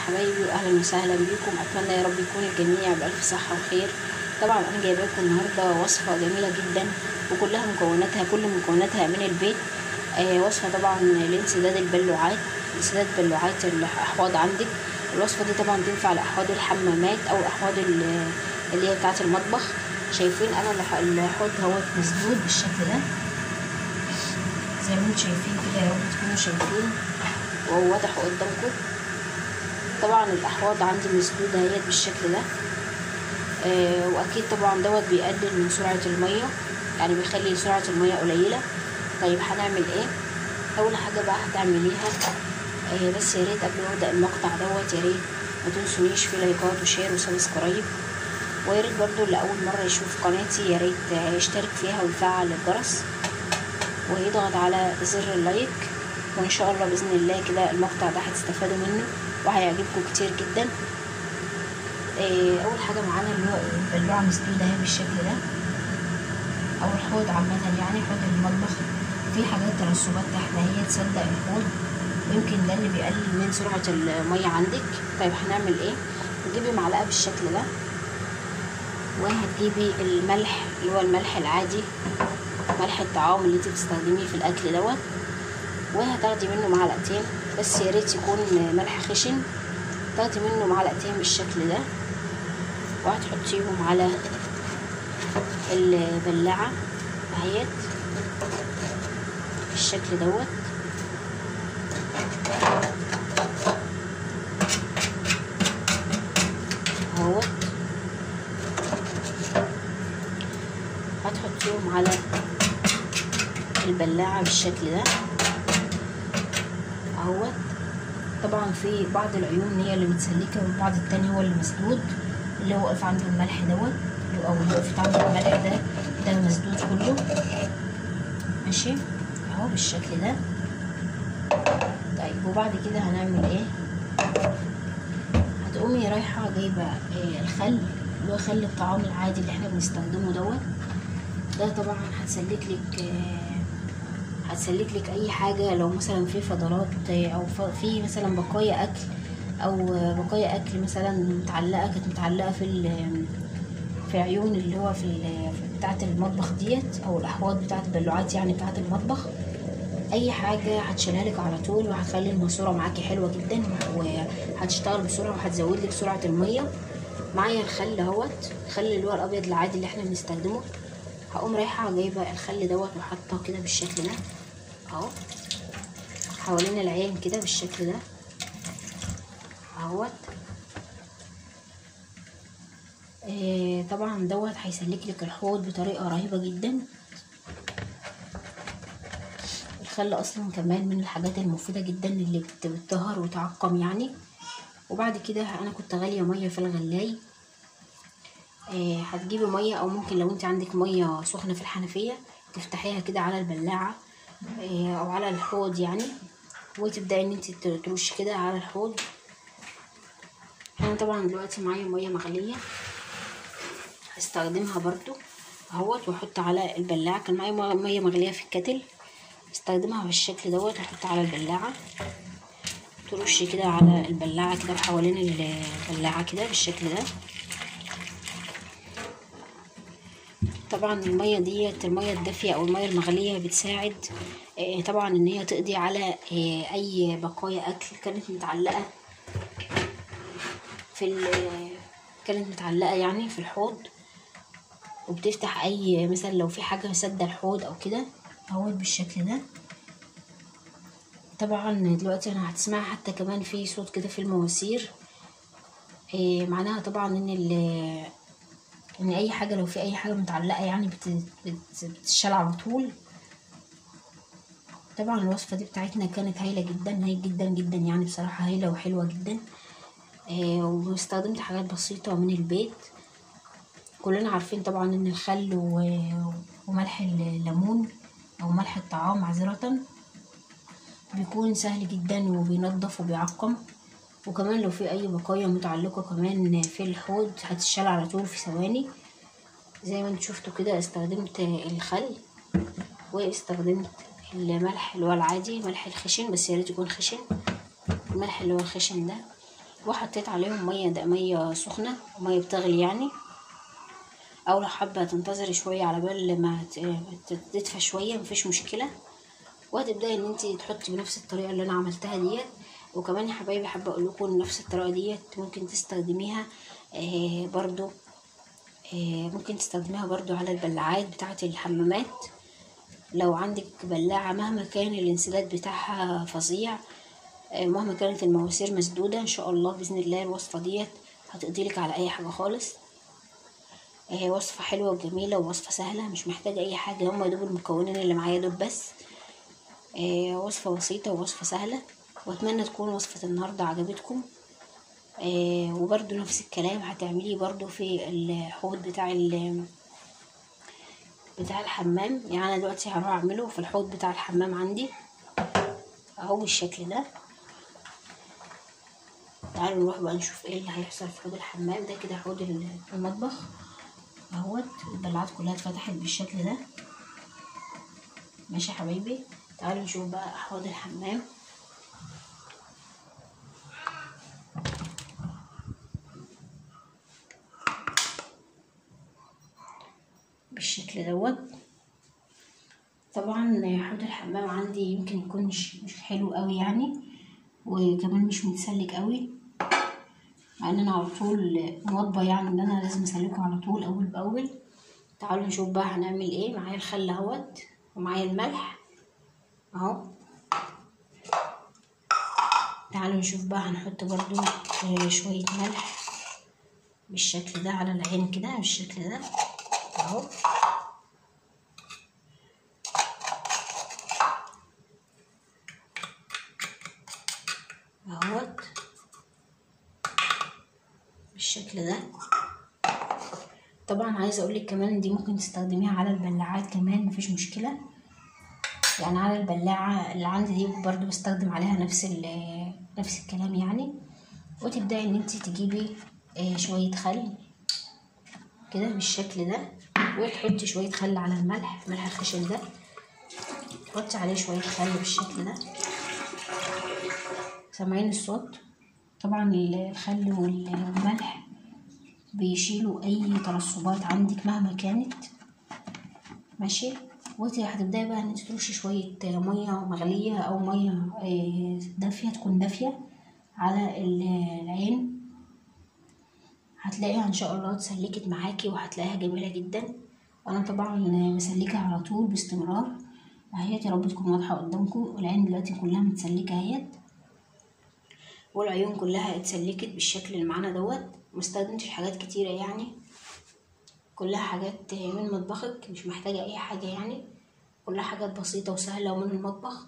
حبايبي واهلا وسهلا بكم اتمنى يا رب يكون الجميع بالف صحه وخير طبعا انا جايبه لكم النهارده وصفه جميله جدا وكلها مكوناتها كل مكوناتها من البيت آه وصفه طبعا لانسداد البلوعات انسداد بلوعات الاحواض عندك الوصفه دي طبعا تنفع لاحواض الحمامات او الاحواض اللي هي بتاعه المطبخ شايفين انا الحوض هو مسدود بالشكل ده زي ما انتم شايفين كده يا رب تكونوا شايفين وهو واضح قدامكم طبعا الاحواض عندي مسدوده اهيت بالشكل ده آه واكيد طبعا دوت بيقلل من سرعه الميه يعني بيخلي سرعه الميه قليله طيب هنعمل ايه اول حاجه بقى هتعمليها آه بس يا ريت قبل ما ابدا المقطع دوت يا ريت ما تنسونيش في لايكات وشير وسبسكرايب ويا ريت برضو اللي اول مره يشوف قناتي يا ريت يشترك فيها ويفعل الجرس ويضغط على زر اللايك وان شاء الله باذن الله كده المقطع ده هتستفادوا منه وهيعجبكم كتير جدا إيه اول حاجه معانا اللي هو البلوعه مسدوده اهي بالشكل ده او الحوض عامه يعني حوض المطبخ في حاجات ترسبات تحت اهي تصدق الحوض ويمكن ده اللي بيقلل من سرعه الميه عندك طيب هنعمل ايه تجيبي معلقه بالشكل ده وهتجيبي الملح اللي هو الملح العادي ملح الطعام اللي انت بتستخدميه في الاكل دوت وهتاخدي منه معلقتين بس يا ريت يكون ملح خشن تاخدي منه معلقتين بالشكل ده وهتحطيهم على البلاعة اهيت بالشكل دوت اهوت هتحطيهم على البلاعة بالشكل ده اهوت طبعا في بعض العيون هي اللي متسلكه والبعض التاني هو اللي مسدود اللي هو واقف عنده الملح دوت او اللي وقفت عنده الملح ده ده مسدود كله ماشي اهو بالشكل ده طيب وبعد كده هنعمل ايه هتقومي رايحه جايبه إيه الخل اللي هو خل الطعام العادي اللي احنا بنستخدمه دوت ده طبعا هتسلك لك إيه هتسلك لك اي حاجه لو مثلا في فضلات او في مثلا بقايا اكل او بقايا اكل مثلا متعلقه كانت متعلقه في في عيون اللي هو في بتاعه المطبخ ديت او الاحواض بتاعه البلوعات يعني بتاعه المطبخ اي حاجه هتشيلها لك على طول وهتخلي الماسوره معاكي حلوه جدا وهتشتغل بسرعه وهتزود لك سرعه الميه معايا الخل اهوت الخل اللي هو الابيض العادي اللي احنا بنستخدمه هقوم رايحه جايبه الخل دوت وحاطاه كده بالشكل ده اهو حوالين العين كده بالشكل ده اهوت إيه طبعا دوت هيسلك لك الحوض بطريقه رهيبه جدا الخل اصلا كمان من الحاجات المفيده جدا اللي بتطهر وتعقم يعني وبعد كده انا كنت غاليه ميه في الغلاي إيه هتجيبي ميه او ممكن لو انت عندك ميه سخنه في الحنفيه تفتحيها كده على البلاعه إيه او على الحوض يعني وتبداي ان انت ترشي كده على الحوض انا طبعا دلوقتي معايا ميه مغليه هستخدمها برضو اهوت واحط على البلاعه كان معايا ميه مغليه في الكتل استخدمها بالشكل دوت واحط على البلاعه ترشي كده على البلاعه كده حوالين البلاعه كده بالشكل ده طبعا الميه ديت الميه الدافيه او الميه المغليه بتساعد طبعا ان هي تقضي على اي بقايا اكل كانت متعلقه في كانت متعلقه يعني في الحوض وبتفتح اي مثلا لو في حاجه سد الحوض او كده اهوت بالشكل ده طبعا دلوقتي انا هتسمعها حتى كمان في صوت كده في المواسير معناها طبعا ان ان اي حاجه لو في اي حاجه متعلقه يعني بتتشال على طول طبعا الوصفه دي بتاعتنا كانت هايله جدا هايله جدا جدا يعني بصراحه هايله وحلوه جدا آه واستخدمت حاجات بسيطه من البيت كلنا عارفين طبعا ان الخل وملح الليمون او ملح الطعام معذره بيكون سهل جدا وبينضف وبيعقم وكمان لو في اي بقايا متعلقه كمان في الحوض هتشال على طول في ثواني زي ما انتوا شفتوا كده استخدمت الخل واستخدمت الملح اللي هو العادي ملح الخشن بس يا ريت يكون خشن الملح اللي هو الخشن ده وحطيت عليهم ميه ده ميه سخنه ميه بتغلي يعني او لو حابه تنتظري شويه على بال ما تدفى شويه مفيش مشكله وهتبداي ان انت تحطي بنفس الطريقه اللي انا عملتها ديت وكمان يا حبايبي حابه اقول لكم نفس الطريقه ديت ممكن تستخدميها آه برضو آه ممكن تستخدميها برضو على البلاعات بتاعه الحمامات لو عندك بلاعه مهما كان الانسداد بتاعها فظيع آه مهما كانت المواسير مسدوده ان شاء الله باذن الله الوصفه ديت هتقضيلك على اي حاجه خالص هي وصفة حلوة وجميلة ووصفة سهلة مش محتاجة أي حاجة هما دوب المكونين اللي معايا دول بس آه وصفة بسيطة ووصفة سهلة وأتمنى تكون وصفة النهاردة عجبتكم آه وبرده نفس الكلام هتعمليه برده في الحوض بتاع بتاع الحمام يعني أنا دلوقتي هروح أعمله في الحوض بتاع الحمام عندي أهو بالشكل ده تعالوا نروح بقى نشوف ايه اللي هيحصل في حوض الحمام ده كده حوض المطبخ اهوت البلعات كلها اتفتحت بالشكل ده ماشي يا حبايبي تعالوا نشوف بقى حوض الحمام بالشكل دوت طبعا حوض الحمام عندي يمكن يكون مش مش حلو قوي يعني وكمان مش متسلك قوي مع ان انا على طول مواظبه يعني ان انا لازم اسلكه على طول اول باول تعالوا نشوف بقى هنعمل ايه معايا الخل اهوت ومعايا الملح اهو تعالوا نشوف بقى هنحط برضو شويه ملح بالشكل ده على العين كده بالشكل ده اهو اهوت بالشكل ده طبعا عايزه اقولك كمان دي ممكن تستخدميها على البلاعات كمان مفيش مشكله يعني على البلاعه اللي عندي دي برضو بستخدم عليها نفس نفس الكلام يعني وتبداي ان انت تجيبي شويه خل كده بالشكل ده وتحطي شويه خل على الملح ملح الخشن ده تحطي عليه شويه خل بالشكل ده سامعين الصوت طبعا الخل والملح بيشيلوا اي ترسبات عندك مهما كانت ماشي وانتي هتبداي بقى ان انت ترشي شويه ميه مغليه او ميه دافيه تكون دافيه على العين هتلاقيها ان شاء الله اتسلكت معاكي وهتلاقيها جميله جدا وانا طبعا مسلكه على طول باستمرار اهيت يا رب تكون واضحه قدامكم والعين دلوقتي كلها متسلكه اهيت والعيون كلها اتسلكت بالشكل اللي معانا دوت مستخدمتش حاجات كتيرة يعني كلها حاجات من مطبخك مش محتاجة اي حاجة يعني كلها حاجات بسيطة وسهلة ومن المطبخ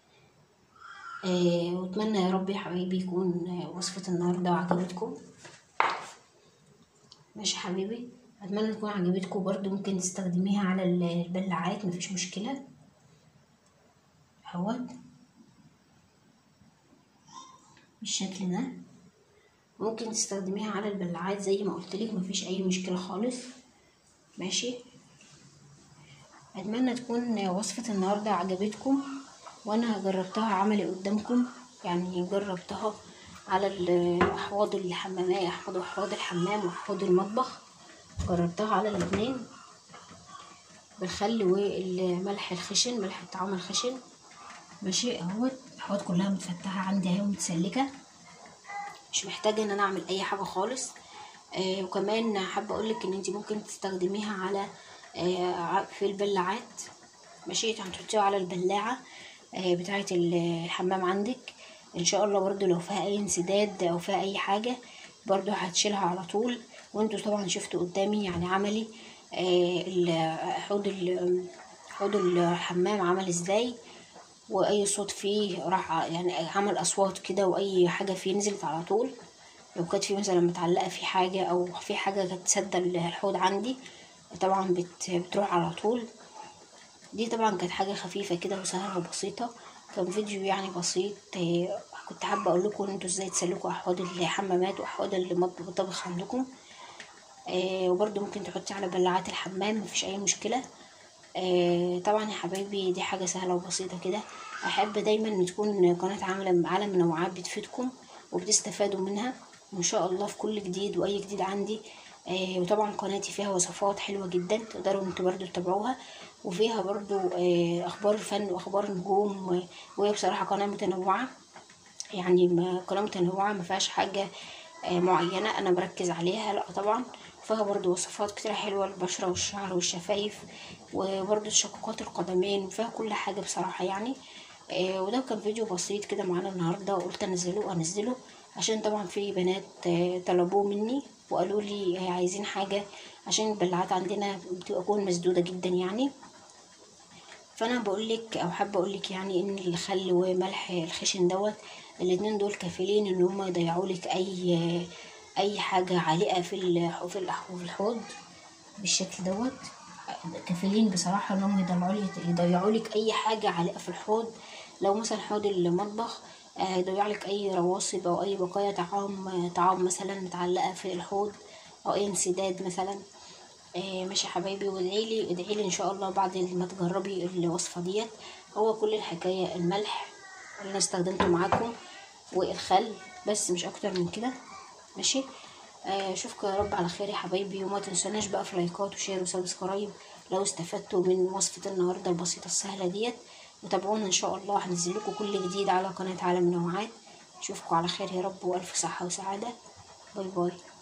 آه واتمنى يا رب يا حبايبي يكون وصفة النهاردة عجبتكم ماشي حبيبي اتمنى تكون عجبتكم برضو ممكن تستخدميها على البلاعات مفيش مشكلة اهوت بالشكل ده ممكن تستخدميها على البلاعات زي ما قلتلك مفيش اي مشكله خالص ماشي اتمنى تكون وصفه النهارده عجبتكم وانا جربتها عملي قدامكم يعني جربتها على احواض الحمامات احواض احواض الحمام واحواض المطبخ جربتها على الاثنين بالخل والملح الخشن ملح الطعام الخشن ماشي اهوت الاحواض كلها متفتحه عندي اهي ومتسلكه مش محتاجه ان انا اعمل اي حاجه خالص آه وكمان حابه اقولك ان انت ممكن تستخدميها على آه في البلاعات ماشي هتحطيها على البلاعه آه بتاعه الحمام عندك ان شاء الله برضو لو فيها اي انسداد او فيها اي حاجه برضو هتشيلها على طول وانتوا طبعا شفتوا قدامي يعني عملي حوض حوض الحمام عمل ازاي واي صوت فيه راح يعني عمل اصوات كده واي حاجه فيه نزلت على طول لو كانت في مثلا متعلقه في حاجه او في حاجه كانت سد الحوض عندي طبعا بت بتروح على طول دي طبعا كانت حاجه خفيفه كده وسهله وبسيطه كان فيديو يعني بسيط كنت حابه اقول لكم انتوا ازاي تسلكوا احواض الحمامات واحواض المطبخ عندكم آه وبرده ممكن تحطي على بلاعات الحمام مفيش اي مشكله آه طبعا يا حبايبي دي حاجه سهله وبسيطه كده احب دايما ان تكون قناه عالم عالم منوعات بتفيدكم وبتستفادوا منها وان شاء الله في كل جديد واي جديد عندي آه وطبعا قناتي فيها وصفات حلوه جدا تقدروا انتوا برضو تتابعوها وفيها برضو آه اخبار فن واخبار نجوم آه، وهي بصراحه قناه متنوعه يعني ما قناه متنوعه ما فيهاش حاجه آه معينه انا بركز عليها لا طبعا فيها برضو وصفات كتير حلوه للبشره والشعر والشفايف وبرضو تشققات القدمين وفيها كل حاجه بصراحه يعني آه، وده كان فيديو بسيط كده معانا النهارده وقلت انزله انزله عشان طبعا في بنات آه، طلبوه مني وقالوا لي آه، عايزين حاجه عشان البلعات عندنا بتكون مسدوده جدا يعني فانا بقول لك او حابه اقول لك يعني ان الخل وملح الخشن دوت الاتنين دول كافلين ان هم يضيعوا لك اي اي حاجه عالقه في الح- في الح- في الحوض بالشكل دوت كافلين بصراحه انهم يضيعوا لك يضيعوا لك اي حاجه عالقه في الحوض لو مثلا حوض المطبخ آه، يضيع لك اي رواسب او اي بقايا طعام طعام مثلا متعلقه في الحوض او اي انسداد مثلا آه، ماشي يا حبايبي وادعي لي ادعي لي ان شاء الله بعد ما تجربي الوصفه ديت هو كل الحكايه الملح اللي انا استخدمته معاكم والخل بس مش اكتر من كده ماشي آه، اشوفكم يا رب على خير يا حبايبي وما تنسوناش بقى في لايكات وشير وسبسكرايب لو استفدتوا من وصفه النهارده البسيطه السهله ديت وتابعونا ان شاء الله هنزل لكم كل جديد على قناه عالم نوعات اشوفكم على خير يا رب والف صحه وسعاده باي باي